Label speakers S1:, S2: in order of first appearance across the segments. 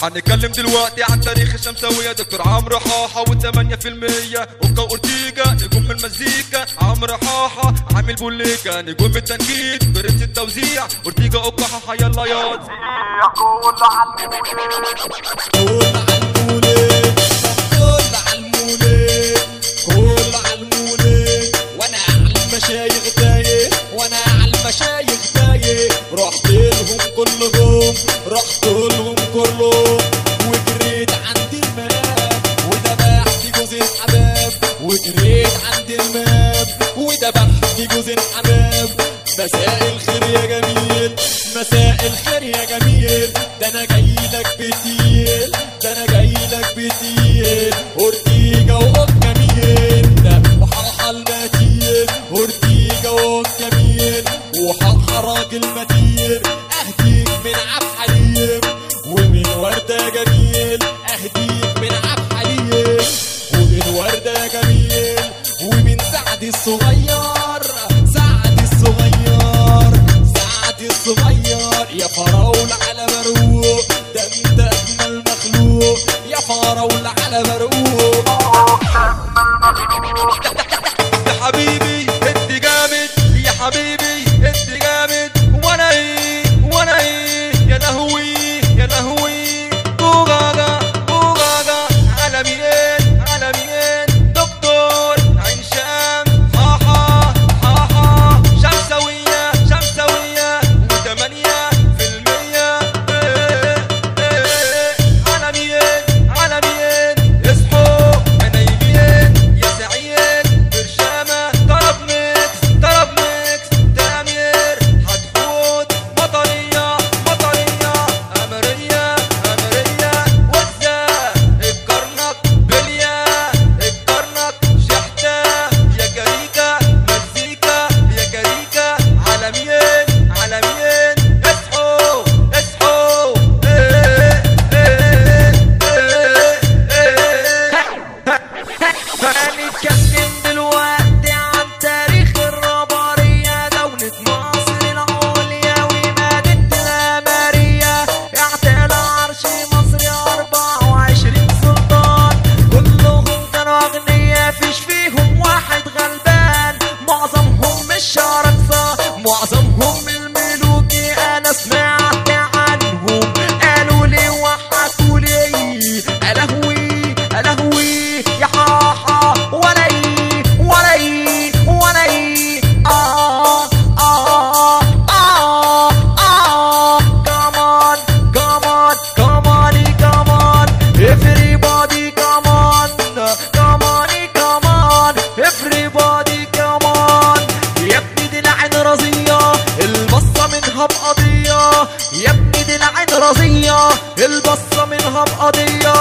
S1: هنتكلم دلوقتي عن تاريخ الشمساوية دكتور عمرو حاحة والثمانية في المية اوكا اورتيجا نجوم المزيكا عمرو حاحة عامل بوليكا نجوم التنجيد برنس التوزيع اورتيجا اوكا حاحة يلا ياض
S2: كل عالمولد كل عالمولد كل عالمولد وانا عالمشايخ تايه وانا عالمشايخ تايه رحت لهم كلهم رحت لهم كلهم وجريت عند الماب وذبحت جوز الحباب وجريت عند الماب وذبحت جوز الحباب مساء الخير يا جميل مساء الخير يا جميل ده انا جاي لك بتيل ده انا جاي لك بتيل اورتيجا وقط جميل ده وحرحة المتيل اورتيجا وقط جميل وحرحة راجل متيل اهديك من عبد حليم ومن وردة جميل اهديك من عبد حليم ومن وردة جميل ومن سعد الصغير سعد الصغير سعد الصغير يا فراولة على مروق ده انت اجمل مخلوق يا فراولة على مروق
S1: يا حبيبي انت جامد يا حبيبي انت جامد وانا ايه وانا ايه يا لهوي يا لهوي بوغاغا بوغاغا عالميين عالميين دكتور عين شام حاحا حاحا شمسوية شمسوية وثمانية في المية إيه إيه عالميين عالميين اصحوا نايمين يا سعيد برشامة طرب ميكس طرب ميكس تامير هتفوت مطرية مطرية أمرية أمرية وزة الكرنك بلية الكرنك شحتة يا كريكة مزيكا يا كريكة عالميين عالميين اصحوا اصحوا إيه إيه إيه
S2: هنتكلم دلوقتي عن تاريخ الربارية دولة مصر العليا ومدينة الأمارية اعتلى عرش مصر 24 سلطان كلهم كانوا أغنياء فيش فيهم واحد غلبان معظمهم مش رقصة معظمهم الملوك أنا سمعت عنهم قالوا لي وحكوا لي ألهوي ألهوي يا حاحا ولي ولي ولي آه آه آه آه come on come on come on come on everybody come on come on come on everybody come on يا ابني دي العين رزية البصة منها بقضية يا ابني دي العين رزية البصة منها بقضية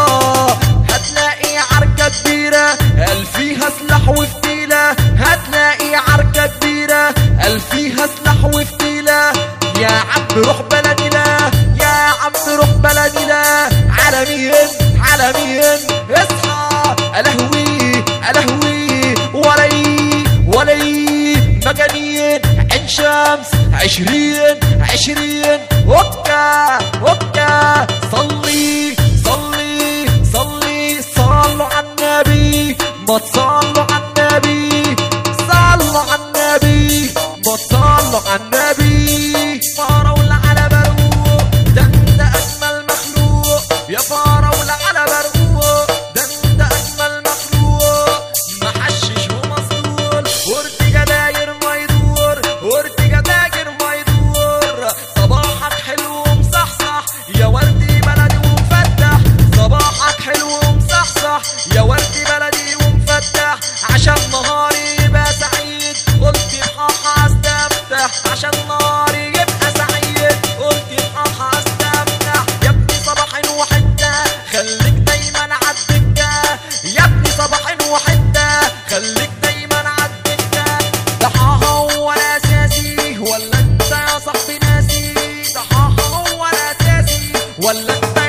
S2: هتلاقي عركة كبيرة قال فيها سلاح وفتيلة هتلاقي عركة كبيرة قال فيها سلاح وفتيلة يا عم روح بلدي لا يا عم روح بلدي لا عالمين عالمين اصحى الهوي الهوي ولي ولي مجانين عين شمس عشرين عشرين وكا وكا صلي صلي صلي صلوا على النبي ما تصلوا على النبي صلوا على النبي ما تصلوا على النبي فراولة على بروق ده انت اجمل مخلوق يا فراولة على بروق ده انت اجمل مخلوق محشش ومسطول ورتجا داير ما يدور ورتجا داير ما يدور صباحك حلو ومصحصح يا وردي بلدي ومفتح صباحك حلو ومصحصح يا وردي بلدي ومفتح عشان نهاري يبقى سعيد قلت بحاحة استفتح عشان نهاري يبقى سعيد قلت بحاحة استفتح يا ابني صباحين وحدة خليك دايما عالدكة يا ابني صباحين وحدة خليك دايما عالدكة ده حاحة هو الأساسي ولا انت يا صاحبي ناسي ده حاحة هو الأساسي ولا انت